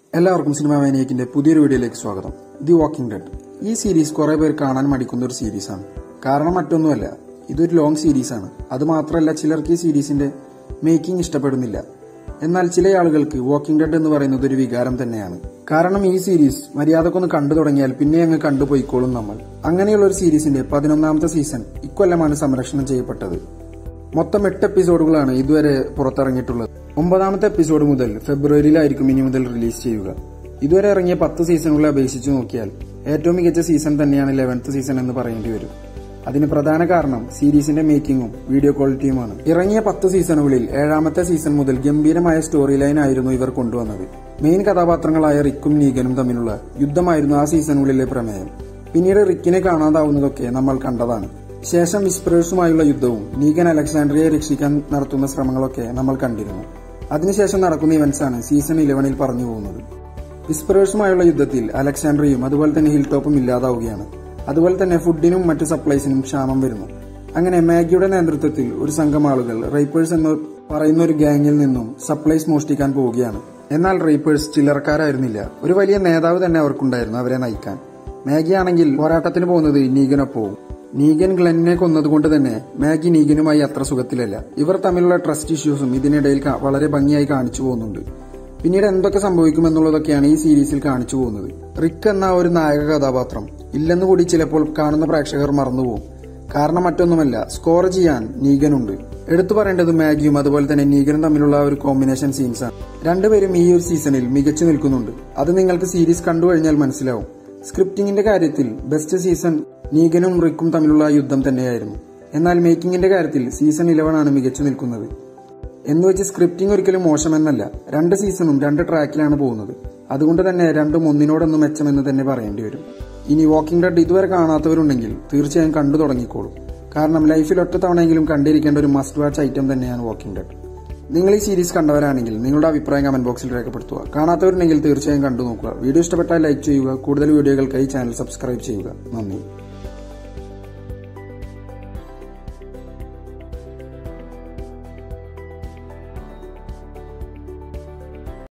എല്ലാവർക്കും സിനിമ മാനിയക്കിന്റെ പുതിയൊരു വീഡിയോയിലേക്ക് സ്വാഗതം ദി വാക്കിംഗ് ഡെഡ് ഈ സീരീസ് കുറെ പേർ കാണാൻ മടിക്കുന്ന ഒരു സീരീസാണ് കാരണം മറ്റൊന്നുമല്ല ഇതൊരു ലോങ് സീരീസാണ് അത് മാത്രമല്ല ചിലർക്ക് ഈ സീരീസിന്റെ മേക്കിംഗ് ഇഷ്ടപ്പെടുന്നില്ല എന്നാൽ ചില ആളുകൾക്ക് വാക്കിംഗ് ഡെഡ് എന്ന് പറയുന്നത് ഒരു വികാരം തന്നെയാണ് കാരണം ഈ സീരീസ് മര്യാദക്കൊന്ന് കണ്ടു തുടങ്ങിയാൽ പിന്നെ അങ്ങ് കണ്ടുപോയിക്കോളും നമ്മൾ അങ്ങനെയുള്ള ഒരു സീരീസിന്റെ പതിനൊന്നാമത്തെ സീസൺ ഇക്കൊല്ലമാണ് സംരക്ഷണം ചെയ്യപ്പെട്ടത് മൊത്തം എട്ട് എപ്പിസോഡുകളാണ് ഇതുവരെ പുറത്തിറങ്ങിയിട്ടുള്ളത് ഒമ്പതാമത്തെ എപ്പിസോഡ് മുതൽ ഫെബ്രുവരിയിലായിരിക്കും ഇനി മുതൽ റിലീസ് ചെയ്യുക ഇതുവരെ ഇറങ്ങിയ പത്ത് സീസണുകളെ അപേക്ഷിച്ച് നോക്കിയാൽ ഏറ്റവും മികച്ച സീസൺ തന്നെയാണ് ലെവൻത്ത് സീസൺ എന്ന് പറയേണ്ടി വരും അതിന് പ്രധാന കാരണം സീരീസിന്റെ മേക്കിങ്ങും വീഡിയോ ക്വാളിറ്റിയുമാണ് ഇറങ്ങിയ പത്ത് സീസണുകളിൽ ഏഴാമത്തെ സീസൺ മുതൽ ഗംഭീരമായ സ്റ്റോറി ലൈൻ ആയിരുന്നു ഇവർ കൊണ്ടുവന്നത് മെയിൻ കഥാപാത്രങ്ങളായ റിക്കും നീഗനും തമ്മിലുള്ള യുദ്ധമായിരുന്നു ആ സീസണുകളിലെ പ്രമേയം പിന്നീട് റിക്കിനെ കാണാതാവുന്നതൊക്കെ നമ്മൾ കണ്ടതാണ് ശേഷം വിസ്പറേഴ്സുമായുള്ള യുദ്ധവും നീഗൻ അലക്സാണ്ട്രിയയെ രക്ഷിക്കാൻ നടത്തുന്ന ശ്രമങ്ങളൊക്കെ നമ്മൾ കണ്ടിരുന്നു അതിനുശേഷം നടക്കുന്ന ഇവന്റ്സ് ആണ് സീസൺ ഇലവനിൽ പറഞ്ഞു പോകുന്നത് വിസ്പറേഴ്സുമായുള്ള യുദ്ധത്തിൽ അലക്സാണ്ട്രിയും അതുപോലെ തന്നെ ഹിൽ ടോപ്പും ഇല്ലാതാവുകയാണ് അതുപോലെ തന്നെ ഫുഡിനും മറ്റു സപ്ലൈസിനും ക്ഷാമം വരുന്നു അങ്ങനെ മാഗിയുടെ നേതൃത്വത്തിൽ ഒരു സംഘം ആളുകൾ റൈപ്പേഴ്സ് എന്ന് പറയുന്ന ഒരു ഗാങ്ങിൽ നിന്നും സപ്ലൈസ് മോഷ്ടിക്കാൻ പോവുകയാണ് എന്നാൽ റൈപ്പേഴ്സ് ചില്ലറക്കാരായിരുന്നില്ല ഒരു വലിയ നേതാവ് തന്നെ അവർക്കുണ്ടായിരുന്നു അവരെ നയിക്കാൻ മാഗി ആണെങ്കിൽ പോരാട്ടത്തിന് പോകുന്നത് നീഗനൊപ്പവും നീഗൻ ഗ്ലെന്നിനെ കൊന്നതുകൊണ്ട് തന്നെ മാഗി നീഗനുമായി അത്ര സുഖത്തിലല്ല ഇവർ തമ്മിലുള്ള ട്രസ്റ്റ് ഇഷ്യൂസും ഇതിനിടയിൽ കാ- വളരെ ഭംഗിയായി കാണിച്ചു പോകുന്നുണ്ട് പിന്നീട് എന്തൊക്കെ സംഭവിക്കുമെന്നുള്ളതൊക്കെയാണ് ഈ സീരീസിൽ കാണിച്ചു പോകുന്നത് റിക്ക് എന്ന ഒരു നായക കഥാപാത്രം ഇല്ലെന്ന് കൂടി ചിലപ്പോൾ കാണുന്ന പ്രേക്ഷകർ മറന്നുപോകും കാരണം മറ്റൊന്നുമല്ല സ്കോർ ചെയ്യാൻ നീഗനുണ്ട് എടുത്തു പറയേണ്ടത് മാഗിയും അതുപോലെ തന്നെ നീഗനും തമ്മിലുള്ള ഒരു കോമ്പിനേഷൻ സീൻസ് ആണ് രണ്ടുപേരും ഈ ഒരു സീസണിൽ മികച്ചു നിൽക്കുന്നുണ്ട് അത് നിങ്ങൾക്ക് സീരീസ് കണ്ടു കഴിഞ്ഞാൽ മനസ്സിലാവും സ്ക്രിപ്റ്റിംഗിന്റെ കാര്യത്തിൽ ബെസ്റ്റ് സീസൺ നീഗനും റിക്കും തമ്മിലുള്ള യുദ്ധം തന്നെയായിരുന്നു എന്നാൽ മേക്കിംഗിന്റെ കാര്യത്തിൽ സീസൺ ഇലവൻ ആണ് മികച്ചു നിൽക്കുന്നത് എന്ന് വെച്ച് സ്ക്രിപ്റ്റിംഗ് ഒരിക്കലും മോശമെന്നല്ല രണ്ട് സീസണും രണ്ട് ട്രാക്കിലാണ് പോകുന്നത് അതുകൊണ്ട് തന്നെ രണ്ടും ഒന്നിനോടൊന്ന് മെച്ചമെന്ന് തന്നെ പറയേണ്ടി വരും ഇനി വാക്കിംഗ് ഡെഡ് ഇതുവരെ കാണാത്തവരുണ്ടെങ്കിൽ തീർച്ചയായും കണ്ടു തുടങ്ങിക്കോളൂ കാരണം ലൈഫിൽ ഒറ്റ തവണയെങ്കിലും കണ്ടിരിക്കേണ്ട ഒരു മസ്റ്റ് വാച്ച് ഐറ്റം തന്നെയാണ് വാക്കിംഗ് ഡെഡ് നിങ്ങൾ ഈ സീരീസ് കണ്ടവരാണെങ്കിൽ നിങ്ങളുടെ അഭിപ്രായം കമന്റ് ബോക്സിൽ രേഖപ്പെടുത്തുക കാണാത്തവരുണ്ടെങ്കിൽ തീർച്ചയായും കണ്ടു നോക്കുക വീഡിയോ ഇഷ്ടപ്പെട്ടാൽ ലൈക്ക് ചെയ്യുക കൂടുതൽ വീഡിയോകൾക്കായി ചാനൽ സബ്സ്ക്രൈബ് ചെയ്യുക നന്ദി